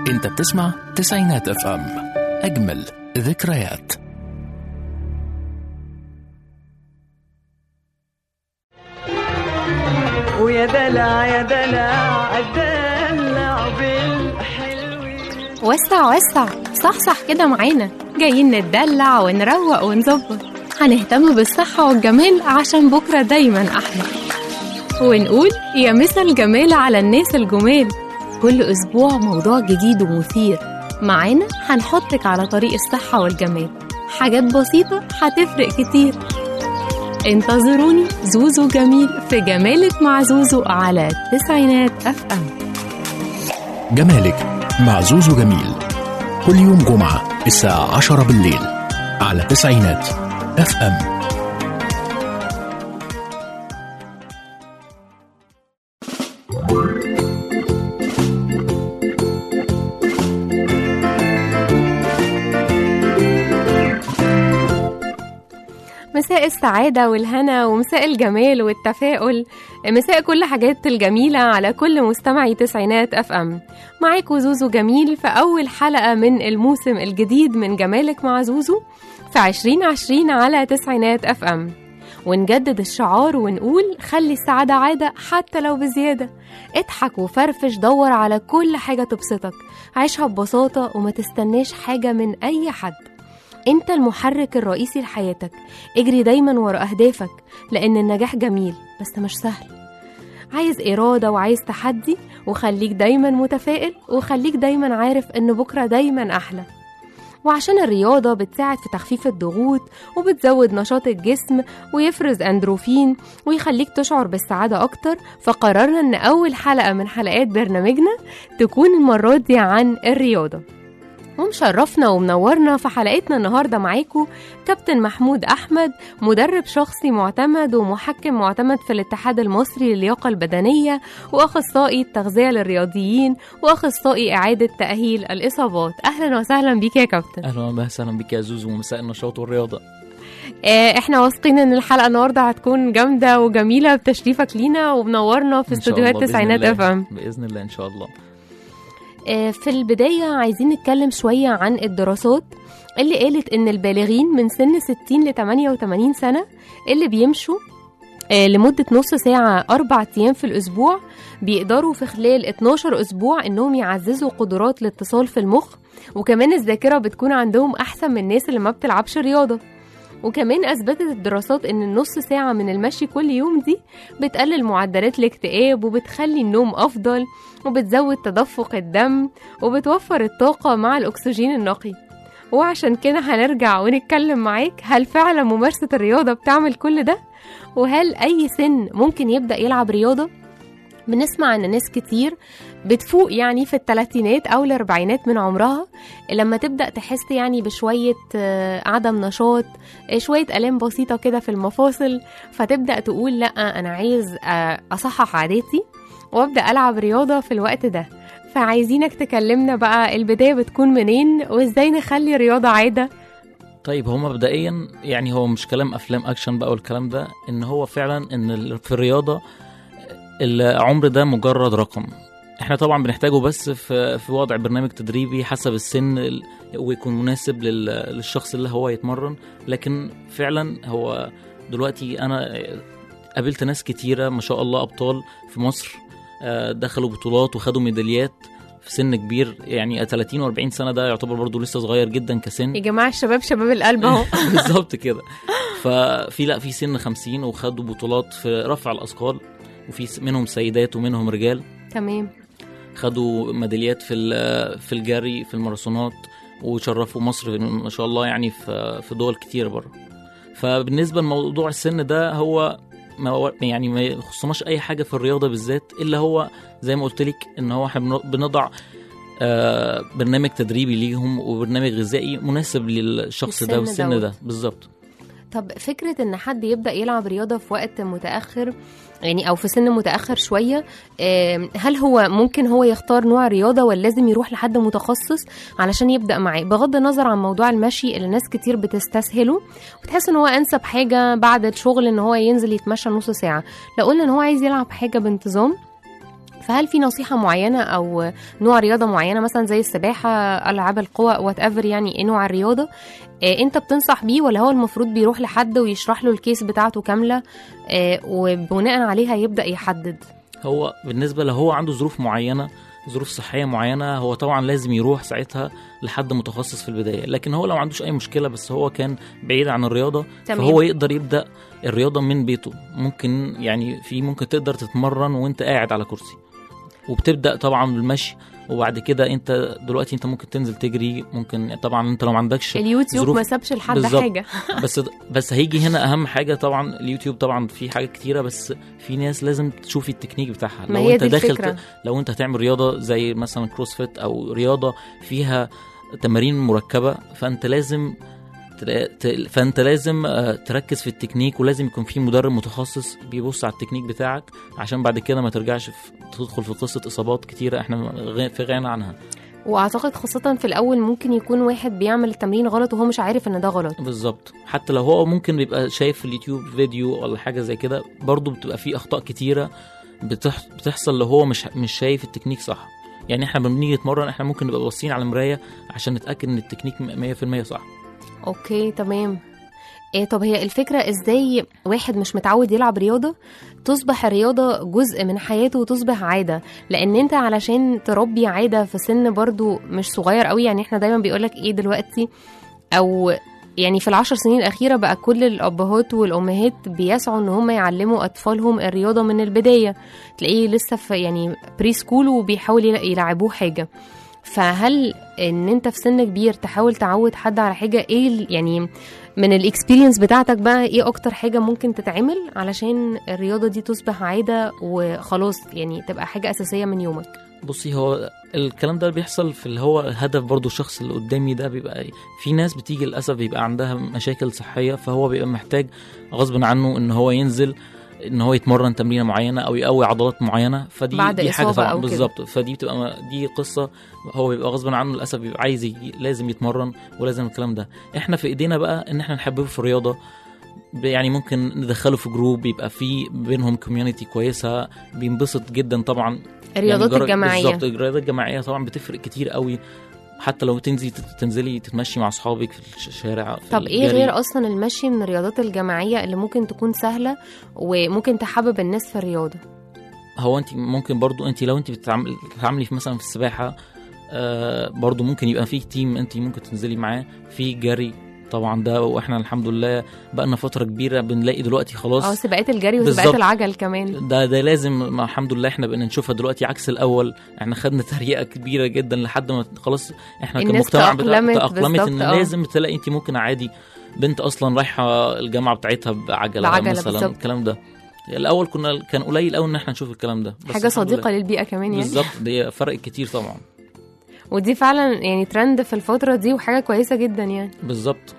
انت بتسمع تسعينات اف ام اجمل ذكريات ويا دلع يا دلع الدلع بالحلوين وسع وسع صحصح كده معانا جايين نتدلع ونروق ونظبط هنهتم بالصحة والجمال عشان بكرة دايما أحلى ونقول يا مسا الجمال على الناس الجمال كل أسبوع موضوع جديد ومثير معانا هنحطك على طريق الصحة والجمال حاجات بسيطة هتفرق كتير انتظروني زوزو جميل في جمالك مع زوزو على التسعينات اف ام جمالك مع زوزو جميل كل يوم جمعة الساعة 10 بالليل على تسعينات اف ام مساء السعادة والهنا ومساء الجمال والتفاؤل مساء كل حاجات الجميلة على كل مستمعي تسعينات اف ام معاكم زوزو جميل في أول حلقة من الموسم الجديد من جمالك مع زوزو في عشرين عشرين على تسعينات اف ام ونجدد الشعار ونقول خلي السعادة عادة حتى لو بزيادة اضحك وفرفش دور على كل حاجة تبسطك عيشها ببساطة وما تستناش حاجة من أي حد انت المحرك الرئيسي لحياتك اجري دايما ورا اهدافك لان النجاح جميل بس مش سهل عايز إرادة وعايز تحدي وخليك دايما متفائل وخليك دايما عارف إن بكرة دايما أحلى وعشان الرياضة بتساعد في تخفيف الضغوط وبتزود نشاط الجسم ويفرز أندروفين ويخليك تشعر بالسعادة أكتر فقررنا إن أول حلقة من حلقات برنامجنا تكون المرة دي عن الرياضة ومشرفنا ومنورنا في حلقتنا النهارده معاكم كابتن محمود احمد مدرب شخصي معتمد ومحكم معتمد في الاتحاد المصري للياقه البدنيه واخصائي التغذيه للرياضيين واخصائي اعاده تاهيل الاصابات اهلا وسهلا بيك يا كابتن اهلا وسهلا بك يا زوزو ومساء النشاط والرياضه آه، احنا واثقين ان الحلقه النهارده هتكون جامده وجميله بتشريفك لينا ومنورنا في إن شاء استوديوهات الله، بإذن تسعينات الله. اف ام باذن الله ان شاء الله آه، في البداية عايزين نتكلم شوية عن الدراسات اللي قالت إن البالغين من سن 60 ل 88 سنة اللي بيمشوا آه، لمدة نص ساعة أربع أيام في الأسبوع بيقدروا في خلال 12 أسبوع إنهم يعززوا قدرات الاتصال في المخ وكمان الذاكرة بتكون عندهم أحسن من الناس اللي ما بتلعبش رياضة وكمان أثبتت الدراسات إن النص ساعة من المشي كل يوم دي بتقلل معدلات الاكتئاب وبتخلي النوم أفضل وبتزود تدفق الدم وبتوفر الطاقة مع الأكسجين النقي وعشان كده هنرجع ونتكلم معاك هل فعلا ممارسة الرياضة بتعمل كل ده؟ وهل أي سن ممكن يبدأ يلعب رياضة؟ بنسمع ان ناس كتير بتفوق يعني في الثلاثينات او الاربعينات من عمرها لما تبدا تحس يعني بشويه آه، عدم نشاط آه، شويه الام بسيطه كده في المفاصل فتبدا تقول لا انا عايز آه، اصحح عاداتي وابدا العب رياضه في الوقت ده فعايزينك تكلمنا بقى البدايه بتكون منين وازاي نخلي الرياضه عاده طيب هو مبدئيا يعني هو مش كلام افلام اكشن بقى والكلام ده ان هو فعلا ان ال- في الرياضه العمر ده مجرد رقم احنا طبعا بنحتاجه بس في في وضع برنامج تدريبي حسب السن ال- ويكون مناسب لل- للشخص اللي هو يتمرن لكن فعلا هو دلوقتي انا قابلت ناس كتيره ما شاء الله ابطال في مصر آه، دخلوا بطولات وخدوا ميداليات في سن كبير يعني 30 و40 سنه ده يعتبر برضه لسه صغير جدا كسن يا جماعه الشباب شباب القلب اهو بالظبط كده ففي لا في سن 50 وخدوا بطولات في رفع الاثقال وفي س- منهم سيدات ومنهم رجال تمام خدوا ميداليات في ال- في الجري في الماراثونات وشرفوا مصر ما شاء الله يعني في في دول كتير بره فبالنسبه لموضوع السن ده هو ما هو- يعني ما يخصناش اي حاجه في الرياضه بالذات الا هو زي ما قلت لك ان هو احنا بن- بنضع آه، برنامج تدريبي ليهم وبرنامج غذائي مناسب للشخص السن ده والسن دوت. ده بالظبط طب فكرة إن حد يبدأ يلعب رياضة في وقت متأخر يعني أو في سن متأخر شوية آم، هل هو ممكن هو يختار نوع رياضة ولا لازم يروح لحد متخصص علشان يبدأ معاه بغض النظر عن موضوع المشي اللي ناس كتير بتستسهله وتحس إن هو أنسب حاجة بعد الشغل إن هو ينزل يتمشى نص ساعة لو قلنا إن هو عايز يلعب حاجة بانتظام فهل في نصيحة معينة أو نوع رياضة معينة مثلا زي السباحة ألعاب القوى وات ايفر يعني إيه نوع الرياضة آه، أنت بتنصح بيه ولا هو المفروض بيروح لحد ويشرح له الكيس بتاعته كاملة آه، وبناء عليها يبدأ يحدد هو بالنسبه لو هو عنده ظروف معينه ظروف صحيه معينه هو طبعا لازم يروح ساعتها لحد متخصص في البدايه لكن هو لو ما عندوش اي مشكله بس هو كان بعيد عن الرياضه تمام. فهو يقدر يبدا الرياضه من بيته ممكن يعني في ممكن تقدر تتمرن وانت قاعد على كرسي وبتبدا طبعا بالمشي وبعد كده انت دلوقتي انت ممكن تنزل تجري ممكن طبعا انت لو ما عندكش اليوتيوب ظروف- ما سابش لحد بالظبط. حاجة بس بس هيجي هنا اهم حاجه طبعا اليوتيوب طبعا في حاجات كتيره بس في ناس لازم تشوفي التكنيك بتاعها ما لو هي انت دي داخل الفكرة. ت- لو انت هتعمل رياضه زي مثلا كروسفيت او رياضه فيها تمارين مركبه فانت لازم تلا- ت- فانت لازم آه، تركز في التكنيك ولازم يكون في مدرب متخصص بيبص على التكنيك بتاعك عشان بعد كده ما ترجعش في تدخل في قصه اصابات كتيره احنا غ- في غنى عنها واعتقد خاصة في الاول ممكن يكون واحد بيعمل التمرين غلط وهو مش عارف ان ده غلط بالظبط حتى لو هو ممكن بيبقى شايف في اليوتيوب فيديو ولا حاجه زي كده برضه بتبقى فيه اخطاء كتيره بتح... بتحصل لو هو مش مش شايف التكنيك صح يعني احنا لما بنيجي نتمرن احنا ممكن نبقى باصين على المرايه عشان نتاكد ان التكنيك 100% صح اوكي تمام إيه طب هي الفكرة ازاي واحد مش متعود يلعب رياضة تصبح الرياضة جزء من حياته وتصبح عادة لان انت علشان تربي عادة في سن برضو مش صغير قوي يعني احنا دايما بيقولك ايه دلوقتي او يعني في العشر سنين الأخيرة بقى كل الأبهات والأمهات بيسعوا إن هم يعلموا أطفالهم الرياضة من البداية تلاقيه لسه في يعني بري سكول وبيحاول يلا- يلعبوه حاجة فهل ان انت في سن كبير تحاول تعود حد على حاجه ايه ال- يعني من الاكسبيرينس بتاعتك بقى ايه اكتر حاجه ممكن تتعمل علشان الرياضه دي تصبح عاده وخلاص يعني تبقى حاجه اساسيه من يومك بصي هو الكلام ده بيحصل في اللي هو هدف برضو الشخص اللي قدامي ده بيبقى في ناس بتيجي للاسف بيبقى عندها مشاكل صحيه فهو بيبقى محتاج غصب عنه ان هو ينزل ان هو يتمرن تمرينه معينه او يقوي عضلات معينه فدي بعد دي حاجه إصابة طبعا أو كده. بالظبط فدي بتبقى دي قصه هو بيبقى غصب عنه للاسف بيبقى عايز يجي لازم يتمرن ولازم الكلام ده احنا في ايدينا بقى ان احنا نحببه في الرياضه ب- يعني ممكن ندخله في جروب يبقى في بينهم كوميونتي كويسه بينبسط جدا طبعا الرياضات جر- الجماعيه بالظبط الرياضات الجماعيه طبعا بتفرق كتير قوي حتى لو تنزلي تنزلي تتمشي مع اصحابك في الشارع في طب ايه الجري. غير اصلا المشي من الرياضات الجماعيه اللي ممكن تكون سهله وممكن تحبب الناس في الرياضه هو انت ممكن برضو انت لو انت بتتعامل- بتتعاملي في مثلا في السباحه آه برضو ممكن يبقى في تيم انت ممكن تنزلي معاه في جري طبعا ده واحنا الحمد لله بقالنا فتره كبيره بنلاقي دلوقتي خلاص اه سباقات الجري وسباقات بالظبط. العجل كمان ده ده لازم ما الحمد لله احنا بقينا نشوفها دلوقتي عكس الاول احنا خدنا تريقه كبيره جدا لحد ما خلاص احنا الناس كمجتمع بتا- تأقلمت تاقلمت ان بالظبط، اه. لازم تلاقي انت ممكن عادي بنت اصلا رايحه الجامعه بتاعتها بعجله, بعجلة مثلا بالظبط. الكلام ده الاول كنا كان قليل قوي ان احنا نشوف الكلام ده بس حاجه الحمد صديقه لله. للبيئه كمان يعني بالظبط دي فرق كتير طبعا ودي فعلا يعني ترند في الفتره دي وحاجه كويسه جدا يعني بالظبط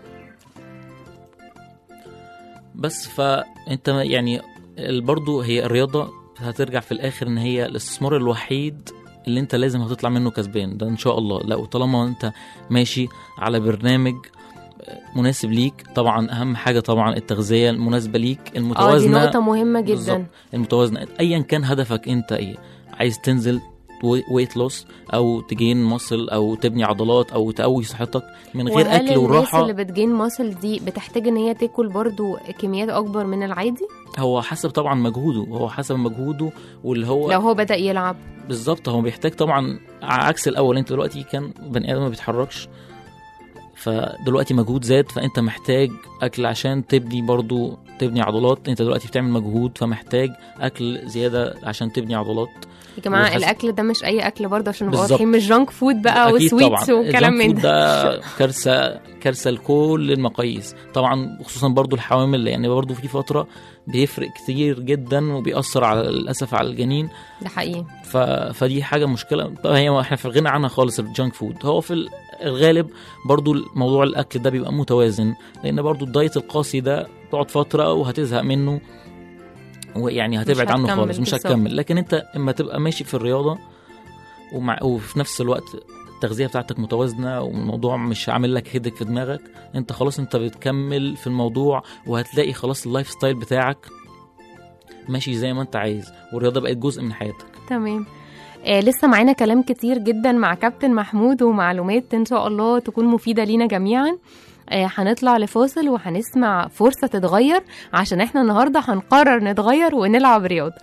بس فانت يعني ال- برضو هي الرياضه هترجع في الاخر ان هي الاستثمار الوحيد اللي انت لازم هتطلع منه كسبان ده ان شاء الله لا وطالما انت ماشي على برنامج مناسب ليك طبعا اهم حاجه طبعا التغذيه المناسبه ليك اه دي المتوازنه نقطه مهمه جدا بالظبط. المتوازنه ايا كان هدفك انت ايه عايز تنزل ويت لوس او تجين مصل او تبني عضلات او تقوي صحتك من غير وهل اكل الناس وراحه اللي بتجين ماسل دي بتحتاج ان هي تاكل برضو كميات اكبر من العادي هو حسب طبعا مجهوده هو حسب مجهوده واللي هو لو هو بدا يلعب بالظبط هو بيحتاج طبعا عكس الاول انت دلوقتي كان بني ادم ما بيتحركش فدلوقتي مجهود زاد فانت محتاج اكل عشان تبني برضو تبني عضلات انت دلوقتي بتعمل مجهود فمحتاج اكل زياده عشان تبني عضلات يا جماعه وحسب- الاكل ده مش اي اكل برضه عشان نبقى بالظبط. واضحين مش جانك فود بقى أكيد وسويتس طبعا وكلام الجانك من فود ده ده كارثه كارثه لكل المقاييس طبعا خصوصا برضو الحوامل لان برضو في فتره بيفرق كتير جدا وبيأثر على للاسف على الجنين ده حقيقي ف... فدي حاجه مشكله طبعا هي احنا في الغنى عنها خالص الجانك فود هو في الغالب برضو موضوع الاكل ده بيبقى متوازن لان برضو الدايت القاسي ده تقعد فتره وهتزهق منه ويعني هتبعد عنه هتكمل خالص مش بالظبط. هتكمل لكن انت اما تبقى ماشي في الرياضه ومع وفي نفس الوقت التغذيه بتاعتك متوازنه والموضوع مش عامل لك هيدك في دماغك انت خلاص انت بتكمل في الموضوع وهتلاقي خلاص اللايف ستايل بتاعك ماشي زي ما انت عايز والرياضه بقت جزء من حياتك تمام آه لسه معانا كلام كتير جدا مع كابتن محمود ومعلومات ان شاء الله تكون مفيدة لينا جميعا آه هنطلع لفاصل وهنسمع فرصة تتغير عشان احنا النهاردة هنقرر نتغير ونلعب رياضة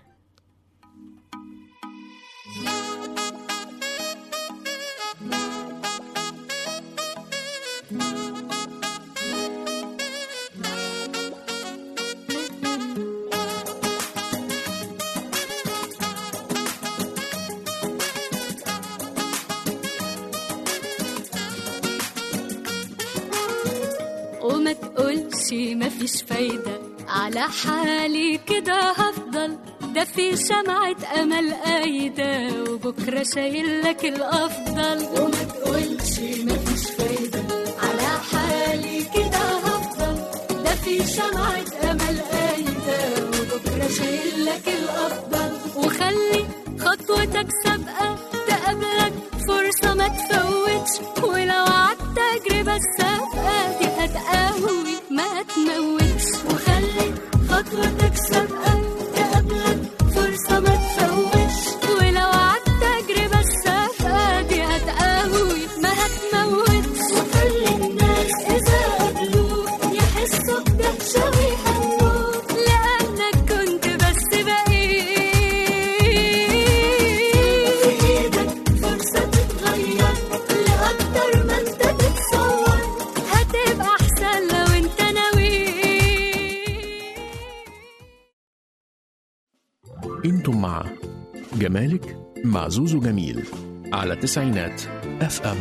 وما تقولش مفيش فايدة على حالي كده هفضل ده في شمعة أمل قايدة وبكرة شايل لك الأفضل وما تقولش مفيش فايدة على حالي كده هفضل ده في شمعة أمل قايدة وبكرة شايل لك الأفضل وخلي خطوتك سابقة تقابلك فرصة ما تفوتش ولو عدت تجربة السابقة دي هتقوي ما تموتش وخلي خطوتك سابقة تقابلك فرصة ما تفوتش ولو عدت تجربة السابقة دي هتقوي ما هتموتش وخلي الناس إذا قابلوك يحسوا بدهشة ويهنوك لأنك كنت بس بقيت في إيدك فرصة تتغير لأكتر ما أنت تتصور هتبقى أحسن لو أنت ناوي انتم مع جمالك مع زوزو جميل على تسعينات اف ام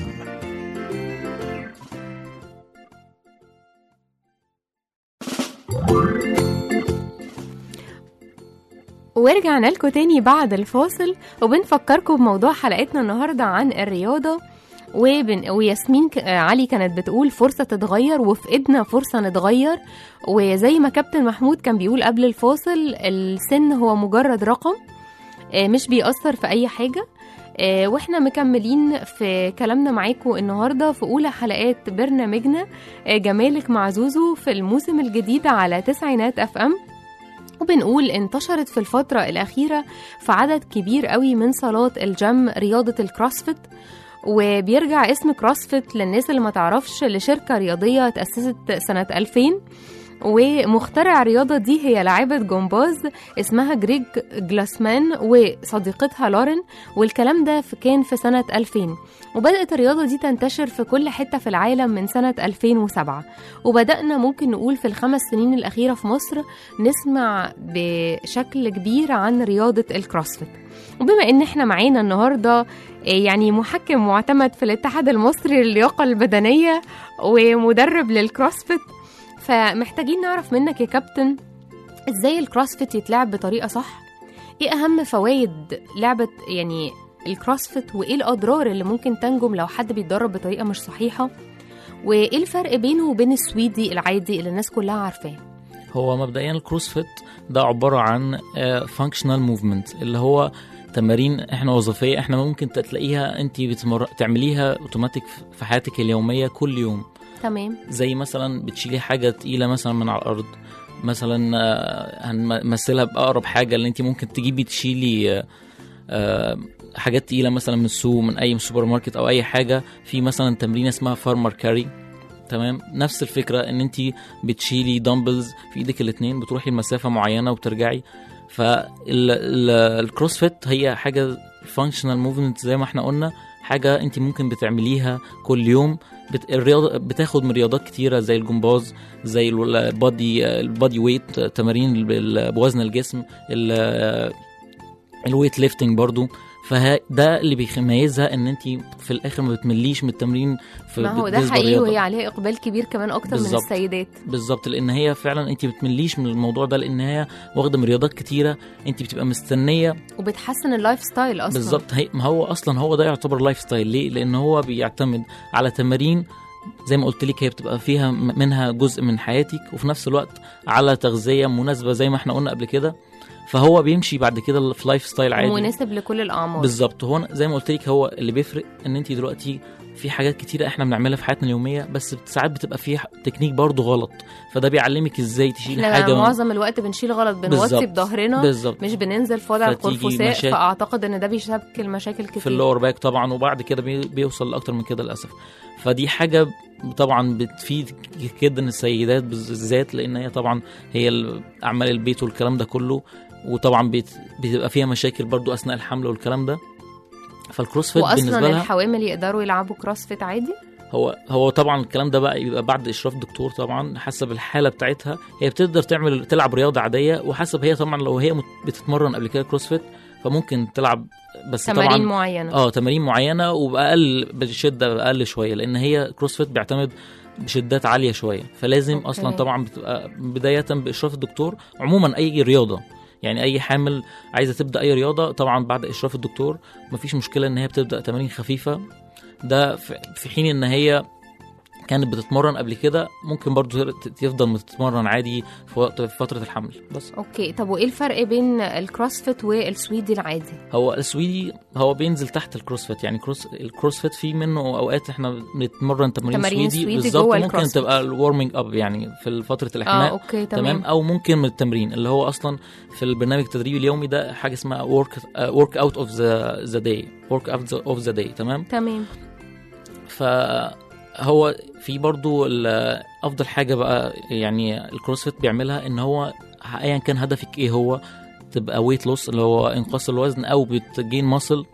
ورجعنا لكم تاني بعد الفاصل وبنفكركم بموضوع حلقتنا النهاردة عن الرياضة وبن... وياسمين ك... آه، علي كانت بتقول فرصة تتغير وفي ايدنا فرصة نتغير وزي ما كابتن محمود كان بيقول قبل الفاصل السن هو مجرد رقم آه، مش بيأثر في أي حاجة آه، واحنا مكملين في كلامنا معاكم النهارده في اولى حلقات برنامجنا آه، جمالك مع زوزو في الموسم الجديد على تسعينات اف ام وبنقول انتشرت في الفترة الأخيرة في عدد كبير قوي من صالات الجيم رياضة الكروسفيت وبيرجع اسم كروسفيت للناس اللي ما تعرفش لشركة رياضية تأسست سنة 2000 ومخترع الرياضة دي هي لاعبة جمباز اسمها جريج جلاسمان وصديقتها لورين والكلام ده في- كان في سنة 2000 وبدأت الرياضة دي تنتشر في كل حتة في العالم من سنة 2007 وبدأنا ممكن نقول في الخمس سنين الأخيرة في مصر نسمع بشكل كبير عن رياضة الكروسفيت وبما ان احنا معانا النهارده آه، يعني محكم معتمد في الاتحاد المصري للياقة البدنية ومدرب للكروسفيت فمحتاجين نعرف منك يا كابتن ازاي الكروسفيت يتلعب بطريقة صح ايه اهم فوائد لعبة يعني الكروسفيت وايه الاضرار اللي ممكن تنجم لو حد بيتدرب بطريقة مش صحيحة وايه الفرق بينه وبين السويدي العادي اللي الناس كلها عارفاه هو مبدئيا الكروسفيت ده عباره عن فانكشنال موفمنت اللي هو تمارين احنا وظيفيه احنا ممكن تلاقيها انت بتمر... تعمليها اوتوماتيك في حياتك اليوميه كل يوم تمام زي مثلا بتشيلي حاجه تقيله مثلا من على الارض مثلا آه، هنمثلها باقرب حاجه اللي انت ممكن تجيبي تشيلي آه، آه، حاجات تقيله مثلا من السوق من اي سوبر ماركت او اي حاجه في مثلا تمرين اسمها فارمر كاري تمام نفس الفكره ان انت بتشيلي دمبلز في ايدك الاثنين بتروحي لمسافه معينه وترجعي فالكروسفيت هي حاجه فانكشنال موفمنت زي ما احنا قلنا حاجه انت ممكن بتعمليها كل يوم بت... الرياضه بتاخد من رياضات كتيره زي الجمباز زي البادي البادي ويت تمارين بال- بوزن الجسم ال- الويت ليفتنج برضو فده اللي بيميزها ان انت في الاخر ما بتمليش من التمرين في ما هو ده بالنسبة حقيقي للرياضة. وهي عليها اقبال كبير كمان اكتر من بالظبط. السيدات بالظبط لان هي فعلا انت بتمليش من الموضوع ده لان هي واخده من رياضات كتيره انت بتبقى مستنيه وبتحسن اللايف ستايل اصلا بالظبط هي ما هو اصلا هو ده يعتبر لايف ستايل ليه لان هو بيعتمد على تمارين زي ما قلت لك هي بتبقى فيها م- منها جزء من حياتك وفي نفس الوقت على تغذيه مناسبه زي ما احنا قلنا قبل كده فهو بيمشي بعد كده في لايف ستايل عادي مناسب لكل الاعمار بالظبط هو أنا زي ما قلت لك هو اللي بيفرق ان انت دلوقتي في حاجات كتيرة احنا بنعملها في حياتنا اليومية بس ساعات بتبقى فيها تكنيك برضو غلط فده بيعلمك ازاي تشيل احنا حاجة معظم الوقت بنشيل غلط بنوطي بالظبط. بظهرنا بالظبط مش بننزل في وضع فتيجي القرفساء مشاكل- فاعتقد ان ده بيشكل مشاكل كتير في اللور باك طبعا وبعد كده بي- بيوصل لاكتر من كده للاسف فدي حاجه طبعا بتفيد جدا السيدات بالذات لان هي طبعا هي ال- اعمال البيت والكلام ده كله وطبعا بت- بتبقى فيها مشاكل برضو اثناء الحمل والكلام ده فالكروسفيت بالنسبه واصلا لها الحوامل يقدروا يلعبوا كروسفيت عادي هو هو طبعا الكلام ده بقى يبقى بعد اشراف دكتور طبعا حسب الحاله بتاعتها هي بتقدر تعمل تلعب رياضه عاديه وحسب هي طبعا لو هي مت- بتتمرن قبل كده كروسفيت فممكن تلعب بس تمارين طبعا معينه اه تمارين معينه وباقل بشده اقل شويه لان هي كروسفيت بيعتمد بشدات عاليه شويه فلازم أوكي. أوكي. اصلا طبعا بتبقى بدايه باشراف الدكتور عموما اي رياضه يعني اي حامل عايزه تبدا اي رياضه طبعا بعد اشراف الدكتور مفيش مشكله ان هي بتبدا تمارين خفيفه ده في في حين ان هي كانت بتتمرن قبل كده ممكن برضو ت- تفضل تتمرن عادي في وقت في فتره الحمل بس اوكي طب وايه الفرق بين الكروسفيت والسويدي العادي هو السويدي هو بينزل تحت الكروسفيت يعني كروس الكروسفيت في منه اوقات احنا بنتمرن تمارين تمارين سويدي سويدي بالظبط جوه ممكن الكروسفيت. تبقى الورمنج اب يعني في فتره اه الاحماء اوكي تمام تمام او ممكن من التمرين اللي هو اصلا في البرنامج التدريبي اليومي ده حاجه اسمها ورك ورك اوت اوف ذا ذا داي ورك اوت اوف ذا داي تمام تمام فهو في برضو ال- افضل حاجه بقى يعني الكروسفيت بيعملها ان هو ايا كان هدفك ايه هو تبقى ويت لوس اللي هو انقاص الوزن او بتجين ماسل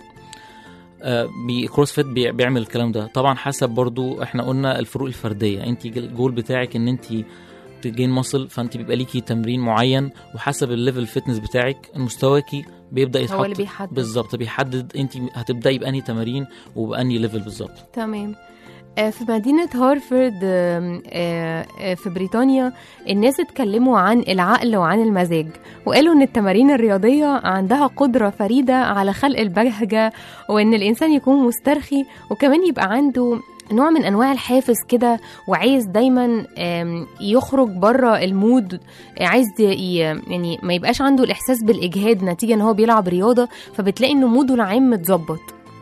كروسفيت بيعمل الكلام ده طبعا حسب برضو احنا قلنا الفروق الفرديه انت الجول بتاعك ان انت تجين ماسل فانت بيبقى ليكي تمرين معين وحسب الليفل فيتنس بتاعك مستواكي بيبدا يتحط هو اللي بيحدد بالظبط بيحدد انت هتبداي بانهي تمارين وبانهي ليفل بالظبط تمام آه، في مدينة هارفرد آم، آه، آه، في بريطانيا الناس اتكلموا عن العقل وعن المزاج وقالوا ان التمارين الرياضية عندها قدرة فريدة على خلق البهجة وان الانسان يكون مسترخي وكمان يبقى عنده نوع من انواع الحافز كده وعايز دايما آم، يخرج بره المود عايز ي- يعني ما يبقاش عنده الاحساس بالاجهاد نتيجه ان هو بيلعب رياضه فبتلاقي ان موده العام متظبط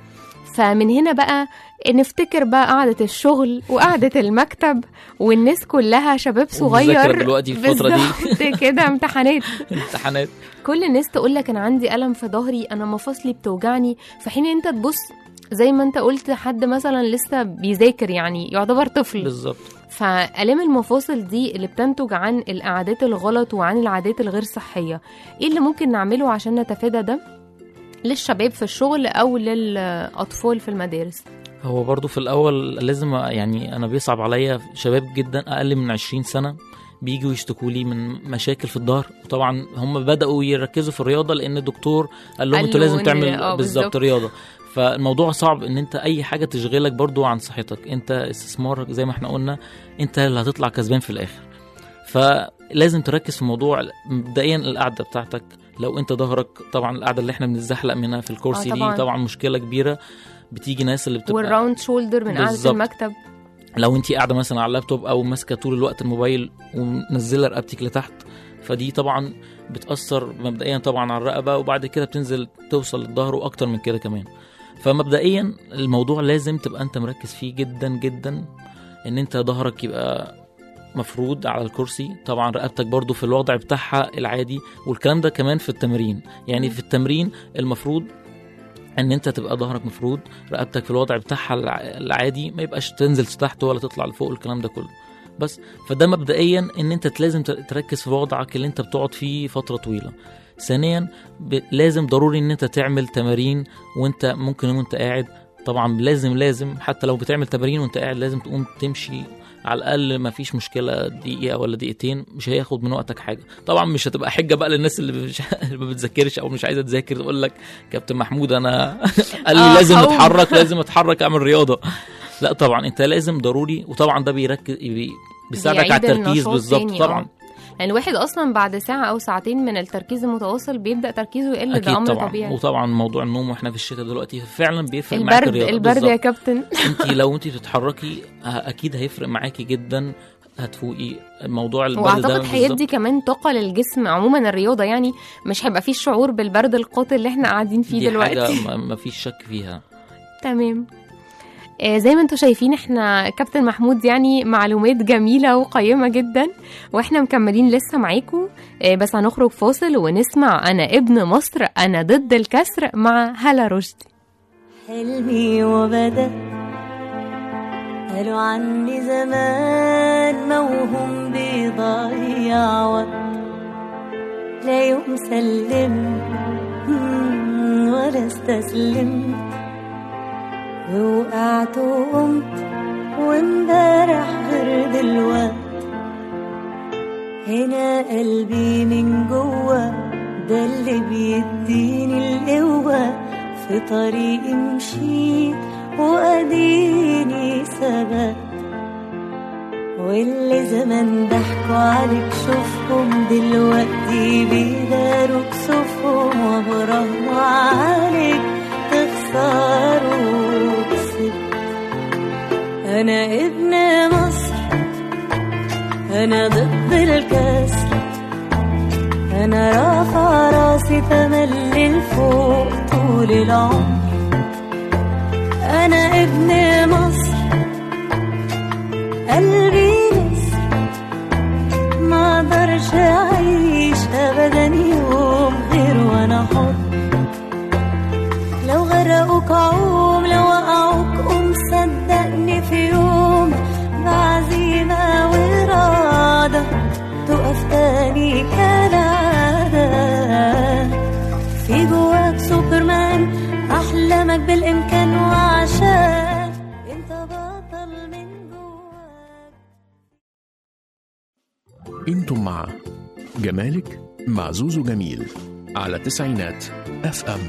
فمن هنا بقى نفتكر بقى قعدة الشغل وقعدة المكتب والناس كلها شباب والمذاكرة صغير دلوقتي في الفترة دي. بالظبط كده امتحانات امتحانات كل الناس تقول لك انا عندي الم في ظهري انا مفاصلي بتوجعني في حين انت تبص زي ما انت قلت حد مثلا لسه بيذاكر يعني يعتبر طفل بالظبط فآلام المفاصل دي اللي بتنتج عن القعدات الغلط وعن العادات الغير صحية ايه اللي ممكن نعمله عشان نتفادى ده للشباب في الشغل او للاطفال في المدارس هو برضو في الاول لازم يعني انا بيصعب عليا شباب جدا اقل من 20 سنه بيجوا يشتكوا لي من مشاكل في الظهر وطبعا هم بداوا يركزوا في الرياضه لان الدكتور قال لهم قال انتوا له لازم إن- تعمل آه، بالظبط بالظبط. رياضه فالموضوع صعب ان انت اي حاجه تشغلك برضو عن صحتك انت استثمار زي ما احنا قلنا انت اللي هتطلع كسبان في الاخر فلازم تركز في موضوع مبدئيا القعده بتاعتك لو انت ظهرك طبعا القعده اللي احنا بنتزحلق منها في الكرسي آه، دي طبعاً. طبعا مشكله كبيره بتيجي ناس اللي بتبقى والراوند شولدر من قعدة بالظبط. المكتب لو انت قاعده مثلا على اللابتوب او ماسكه طول الوقت الموبايل ومنزله رقبتك لتحت فدي طبعا بتاثر مبدئيا طبعا على الرقبه وبعد كده بتنزل توصل للظهر واكتر من كده كمان فمبدئيا الموضوع لازم تبقى انت مركز فيه جدا جدا ان انت ظهرك يبقى مفروض على الكرسي طبعا رقبتك برضو في الوضع بتاعها العادي والكلام ده كمان في التمرين يعني في التمرين المفروض ان انت تبقى ظهرك مفروض رقبتك في الوضع بتاعها الع- العادي ما يبقاش تنزل تحت ولا تطلع لفوق الكلام ده كله بس فده مبدئيا ان انت لازم ت- تركز في وضعك اللي انت بتقعد فيه فتره طويله ثانيا ب... لازم ضروري ان انت تعمل تمارين وانت ممكن وانت قاعد طبعا لازم لازم حتى لو بتعمل تمارين وانت قاعد لازم تقوم تمشي على الاقل ما فيش مشكله دقيقه ولا دقيقتين مش هياخد من وقتك حاجه طبعا مش هتبقى حجه بقى للناس اللي مش اللي ما بتذاكرش او مش عايزه تذاكر تقول لك كابتن محمود انا قال لي آه، لازم هقوم. اتحرك لازم اتحرك اعمل رياضه لا طبعا انت لازم ضروري وطبعا ده بيركز بي- بيساعدك على بيعيد التركيز النشاط بالظبط تاني، طبعا آه. يعني الواحد اصلا بعد ساعه او ساعتين من التركيز المتواصل بيبدا تركيزه يقل ده اكيد امر طبعا طبيعي وطبعا موضوع النوم واحنا في الشتاء دلوقتي فعلا بيفرق معاك البرد الرياضه البرد يا بالظبط. كابتن انت لو انت بتتحركي ه- اكيد هيفرق معاكي جدا هتفوقي موضوع البرد ده واعتقد هيدي بالظبط. كمان طاقه للجسم عموما الرياضه يعني مش هيبقى فيه الشعور بالبرد القاتل اللي احنا قاعدين فيه دي دلوقتي حاجه ما- ما فيش شك فيها تمام آه، زي ما انتم شايفين احنا كابتن محمود يعني معلومات جميلة وقيمة جدا واحنا مكملين لسه معاكم آه، بس هنخرج فاصل ونسمع انا ابن مصر انا ضد الكسر مع هلا رشدي حلمي وبدأ قالوا عني زمان موهوم بيضيع وقت لا يوم سلمت مم، ولا استسلمت ووقعت وقمت وامبارح غير دلوقت هنا قلبي من جوه ده اللي بيديني القوة في طريقي مشيت وأديني ثبات واللي زمان ضحكوا عليك شوفهم دلوقتي بيداروا كسوفهم وبرغم عليك تخسروا كسبت أنا ابن مصر أنا ضد الكسر أنا رافع راسي تملي لفوق طول العمر أنا ابن مصر قلبي نسر ما اقدرش أعيش أبدا يوم غير وأنا حر لو غرقوك عوم لو وقعوك قوم صدقني في يوم بعزيمة وإرادة تقف تاني كالعادة في جواك سوبرمان أحلامك بالإمكان وعشان أنت بطل من جواك انتم مع جمالك مع زوزو جميل على تسعينات اف ام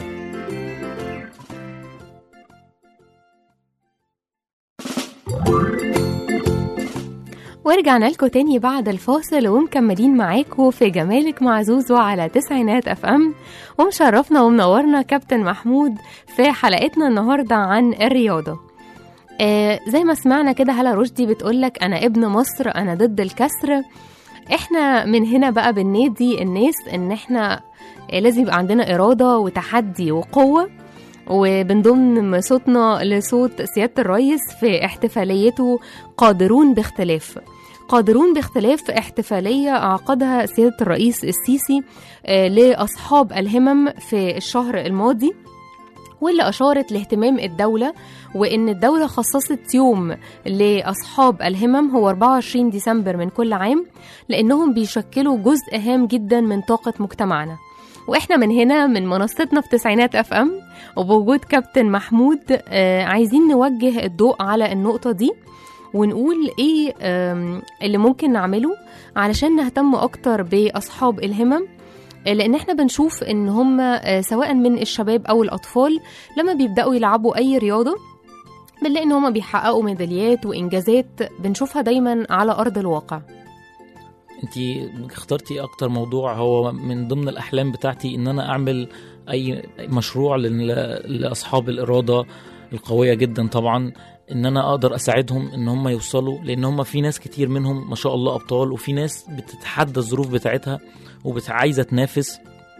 ورجعنا لكم تاني بعد الفاصل ومكملين معاكم في جمالك مع زوزو على تسعينات اف ام ومشرفنا ومنورنا كابتن محمود في حلقتنا النهارده عن الرياضه آه زي ما سمعنا كده هلا رشدي بتقولك انا ابن مصر انا ضد الكسر احنا من هنا بقى بننادي الناس ان احنا آه، لازم يبقى عندنا اراده وتحدي وقوه وبنضم صوتنا لصوت سيادة الرئيس في احتفاليته قادرون باختلاف قادرون باختلاف احتفالية عقدها سيادة الرئيس السيسي آه، لأصحاب الهمم في الشهر الماضي واللي أشارت لاهتمام الدولة وإن الدولة خصصت يوم لأصحاب الهمم هو 24 ديسمبر من كل عام لأنهم بيشكلوا جزء هام جدا من طاقة مجتمعنا واحنا من هنا من منصتنا في تسعينات اف ام وبوجود كابتن محمود آه عايزين نوجه الضوء على النقطة دي ونقول ايه آم، اللي ممكن نعمله علشان نهتم اكتر باصحاب الهمم آه، لان احنا بنشوف ان هم آه، سواء من الشباب او الاطفال لما بيبداوا يلعبوا اي رياضه بنلاقي ان هم بيحققوا ميداليات وانجازات بنشوفها دايما على ارض الواقع انت اخترتي اكتر موضوع هو من ضمن الاحلام بتاعتي ان انا اعمل اي مشروع لل- لاصحاب الاراده القويه جدا طبعا ان انا اقدر اساعدهم ان هم يوصلوا لان هم في ناس كتير منهم ما شاء الله ابطال وفي ناس بتتحدى الظروف بتاعتها وعايزه تنافس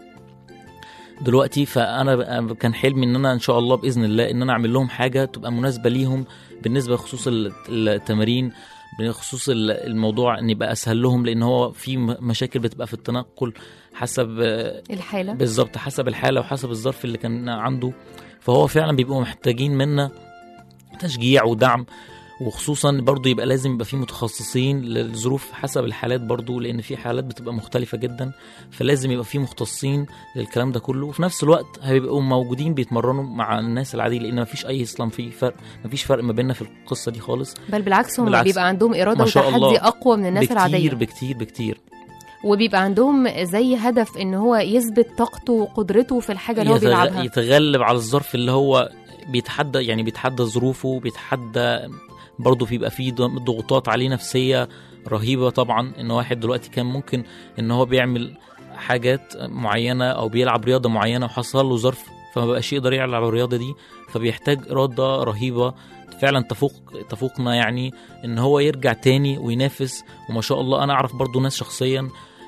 دلوقتي فانا كان حلمي ان انا ان شاء الله باذن الله ان انا اعمل لهم حاجه تبقى مناسبه ليهم بالنسبه خصوص التمارين بخصوص ال- الموضوع ان يبقى اسهل لهم لان هو في م- مشاكل بتبقى في التنقل حسب آه، الحاله بالظبط حسب الحاله وحسب الظرف اللي كان عنده فهو فعلا بيبقوا محتاجين منا تشجيع ودعم وخصوصا برضو يبقى لازم يبقى في متخصصين للظروف حسب الحالات برضو لان في حالات بتبقى مختلفه جدا فلازم يبقى في مختصين للكلام ده كله وفي نفس الوقت هيبقوا موجودين بيتمرنوا مع الناس العاديه لان مفيش اي اصلا في فرق مفيش فرق ما بيننا في القصه دي خالص بل بالعكس هم بالعكس. بيبقى عندهم اراده ما شاء وتحدي الله. اقوى من الناس بكتير العاديه بكتير بكتير وبيبقى عندهم زي هدف ان هو يثبت طاقته وقدرته في الحاجه اللي هو يتغ- بيلعبها يتغلب على الظرف اللي هو بيتحدى يعني بيتحدى ظروفه بيتحدى برضه بيبقى فيه ض- ضغوطات عليه نفسية رهيبة طبعا ان واحد دلوقتي كان ممكن ان هو بيعمل حاجات معينة او بيلعب رياضة معينة وحصل له ظرف فما بقاش يقدر يلعب على الرياضة دي فبيحتاج إرادة رهيبة فعلا تفوق تفوقنا يعني ان هو يرجع تاني وينافس وما شاء الله انا اعرف برضو ناس شخصيا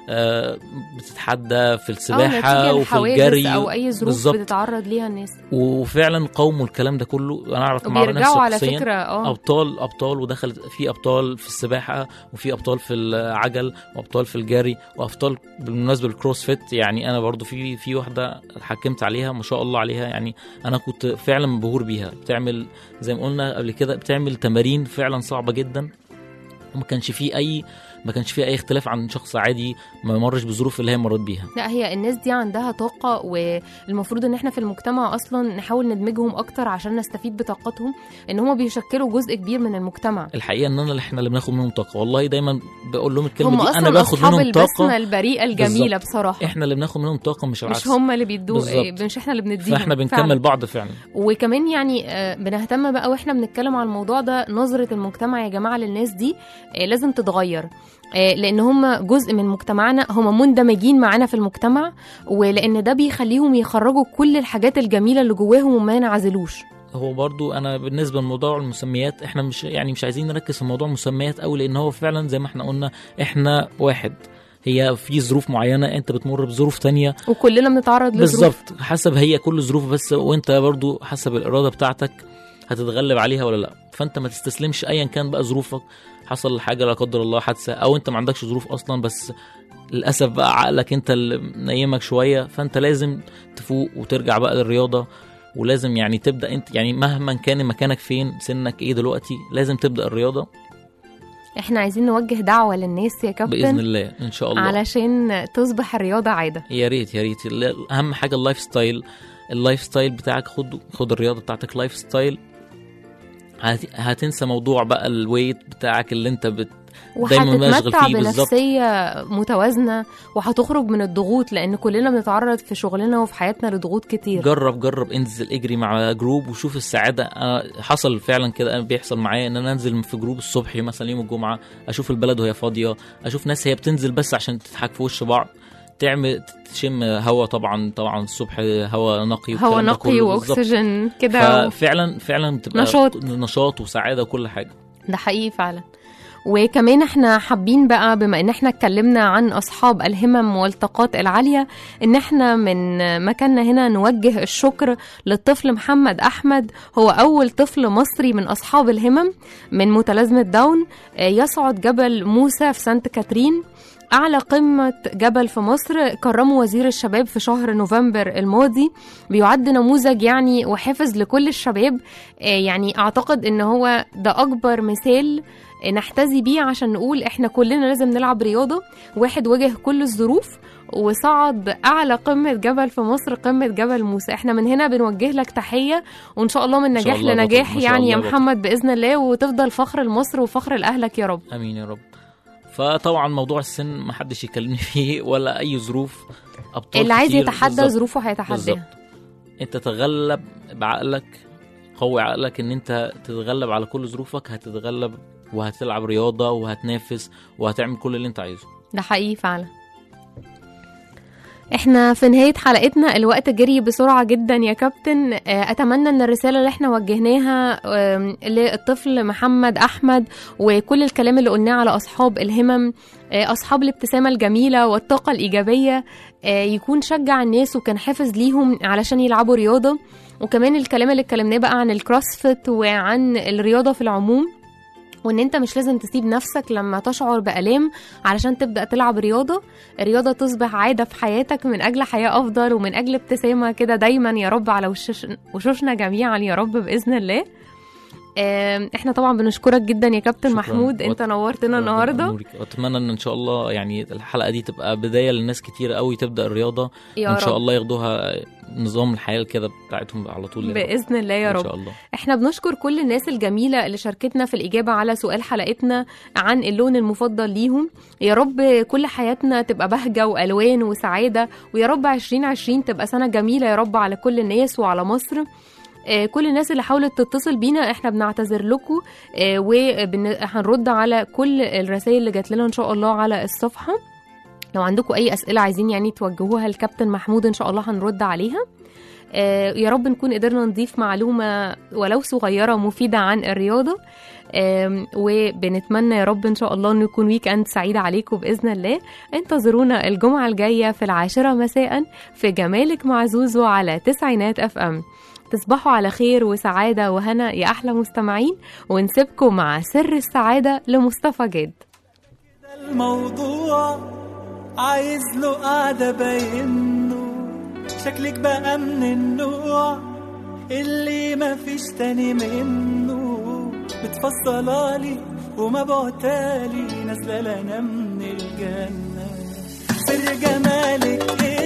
آه، بتتحدى في أو السباحه نتيجة وفي لحوادث الجري او اي ظروف بالظبط. بتتعرض ليها الناس وفعلا قاوموا الكلام ده كله انا اعرف مع ناس وبيرجعوا على شخصياً فكره اه ابطال ابطال ودخلت في ابطال في السباحه وفي ابطال في العجل وابطال في الجري وابطال بالمناسبه الكروسفيت يعني انا برضو في في واحده اتحكمت عليها ما شاء الله عليها يعني انا كنت فعلا مبهور بيها بتعمل زي ما قلنا قبل كده بتعمل تمارين فعلا صعبه جدا وما كانش فيه اي ما كانش فيه اي اختلاف عن شخص عادي ما مرش بالظروف اللي هي مرت بيها لا هي الناس دي عندها طاقة والمفروض ان احنا في المجتمع اصلا نحاول ندمجهم اكتر عشان نستفيد بطاقتهم ان هم بيشكلوا جزء كبير من المجتمع الحقيقه ان انا احنا اللي بناخد منهم طاقه والله دايما بقول لهم الكلمه هم دي اصلا انا باخد اصحاب منهم البسمة طاقه البريئة الجميلة بصراحة احنا اللي بناخد منهم طاقه مش العكس مش هم اللي بيدوا بالظبط. مش احنا اللي بنديهم فاحنا بنكمل فعلاً. بعض فعلا وكمان يعني آه، بنهتم بقى واحنا بنتكلم على الموضوع ده نظرة المجتمع يا جماعة للناس دي آه، لازم تتغير آه، لان هم جزء من مجتمعنا هم مندمجين معانا في المجتمع ولان ده بيخليهم يخرجوا كل الحاجات الجميلة اللي جواهم وما ينعزلوش هو برضو انا بالنسبه لموضوع المسميات احنا مش يعني مش عايزين نركز في موضوع المسميات قوي لان هو فعلا زي ما احنا قلنا احنا واحد هي في ظروف معينه انت بتمر بظروف تانية وكلنا بنتعرض لظروف بالظبط حسب هي كل ظروف بس وانت برضو حسب الاراده بتاعتك هتتغلب عليها ولا لا فانت ما تستسلمش ايا كان بقى ظروفك حصل حاجه لا قدر الله حادثه او انت ما عندكش ظروف اصلا بس للاسف بقى عقلك انت اللي منيمك شويه فانت لازم تفوق وترجع بقى للرياضه ولازم يعني تبدا انت يعني مهما كان مكانك فين سنك ايه دلوقتي لازم تبدا الرياضه احنا عايزين نوجه دعوة للناس يا باذن كابتن الله ان شاء الله علشان تصبح الرياضة عادة يا ريت يا ريت ال- اهم حاجه اللايف ستايل اللايف ستايل بتاعك خد خد الرياضه بتاعتك لايف ستايل هت- هتنسى موضوع بقى الويت بتاعك اللي انت بت دايما مشغول وهتتمتع فيه بالظبط بنفسية متوازنة وهتخرج من الضغوط لأن كلنا بنتعرض في شغلنا وفي حياتنا لضغوط كتير جرب جرب انزل اجري مع جروب وشوف السعاده أنا حصل فعلا كده أنا بيحصل معايا ان انا انزل في جروب الصبح مثلا يوم الجمعه اشوف البلد وهي فاضيه اشوف ناس هي بتنزل بس عشان تضحك في وش بعض تعمل تشم هوا طبعا طبعا الصبح هوا نقي هوا والكلام ده نقي كله بالظبط. وأكسجين كده ففعلا فعلا بتبقى نشاط. نشاط وسعاده وكل حاجه ده حقيقي فعلا وكمان احنا حابين بقى بما ان احنا اتكلمنا عن اصحاب الهمم والطاقات العاليه ان احنا من مكاننا هنا نوجه الشكر للطفل محمد احمد هو اول طفل مصري من اصحاب الهمم من متلازمه داون آه، يصعد جبل موسى في سانت كاترين أعلى قمة جبل في مصر كرمه وزير الشباب في شهر نوفمبر الماضي بيعد نموذج يعني وحافز لكل الشباب آه، يعني أعتقد إن هو ده أكبر مثال نحتذي بيه عشان نقول احنا كلنا لازم نلعب رياضة واحد واجه كل الظروف وصعد أعلى قمة جبل في مصر قمة جبل موسى احنا من هنا بنوجه لك تحية وإن شاء الله من إن شاء نجاح الله بطل. لنجاح ما شاء يعني يا الله بطل. محمد بإذن الله وتفضل فخر لمصر وفخر لأهلك يا رب امين يا رب فطبعا موضوع السن ما حدش يكلمني فيه ولا اي ظروف ابطال اللي عايز كتير يتحدى بالظبط. ظروفه هيتحداها بالظبط انت تتغلب بعقلك قوي عقلك ان انت تتغلب على كل ظروفك هتتغلب وهتلعب رياضه وهتنافس وهتعمل كل اللي انت عايزه ده حقيقي فعلا احنا في نهاية حلقتنا الوقت جري بسرعة جدا يا كابتن آه، اتمنى ان الرسالة اللي احنا وجهناها آم، للطفل محمد احمد وكل الكلام اللي قلناه على اصحاب الهمم آه، اصحاب الابتسامة الجميلة والطاقة الايجابية آه، يكون شجع الناس وكان حافز ليهم علشان يلعبوا رياضة وكمان الكلام اللي اتكلمناه بقى عن الكروسفيت وعن الرياضة في العموم وان انت مش لازم تسيب نفسك لما تشعر بألام علشان تبدأ تلعب رياضة الرياضة تصبح عادة في حياتك من أجل حياة أفضل ومن أجل ابتسامة كده دايما يا رب على وشش وشوشنا جميعا يا رب بإذن الله آم، احنا طبعا بنشكرك جدا يا كابتن شكراً. محمود انت وات- نورتنا ربنا النهارده ينورك. واتمنى ان ان شاء الله يعني الحلقه دي تبقى بدايه للناس كتير قوي تبدا الرياضه يا وان شاء رب الله ياخدوها نظام الحياه كده بتاعتهم على طول يا رب. بإذن الله يا ان رب شاء الله احنا بنشكر كل الناس الجميلة اللي شاركتنا في الإجابة على سؤال حلقتنا عن اللون المفضل ليهم يا رب كل حياتنا تبقى بهجة وألوان وسعادة ويا رب 2020 تبقى سنة جميلة يا رب على كل الناس وعلى مصر آه، كل الناس اللي حاولت تتصل بينا احنا بنعتذر لكم وهنرد على كل الرسائل اللي جات لنا ان شاء الله على الصفحه لو عندكم اي اسئله عايزين يعني توجهوها لكابتن محمود ان شاء الله هنرد عليها آه، يا رب نكون قدرنا نضيف معلومة ولو صغيرة مفيدة عن الرياضة آم، وبنتمنى يا رب ان شاء الله انه يكون ويك اند سعيد عليكم باذن الله انتظرونا الجمعه الجايه في العاشره مساء في جمالك مع زوزو على تسعينات اف ام تصبحوا على خير وسعاده وهنا يا احلى مستمعين ونسيبكم مع سر السعاده لمصطفى جد الموضوع عايز له قعدة بينه شكلك بقى من النوع اللي ما فيش تاني منه بتفصلالي وما بعتالي نازلة لنا من الجنة سر جمالك ايه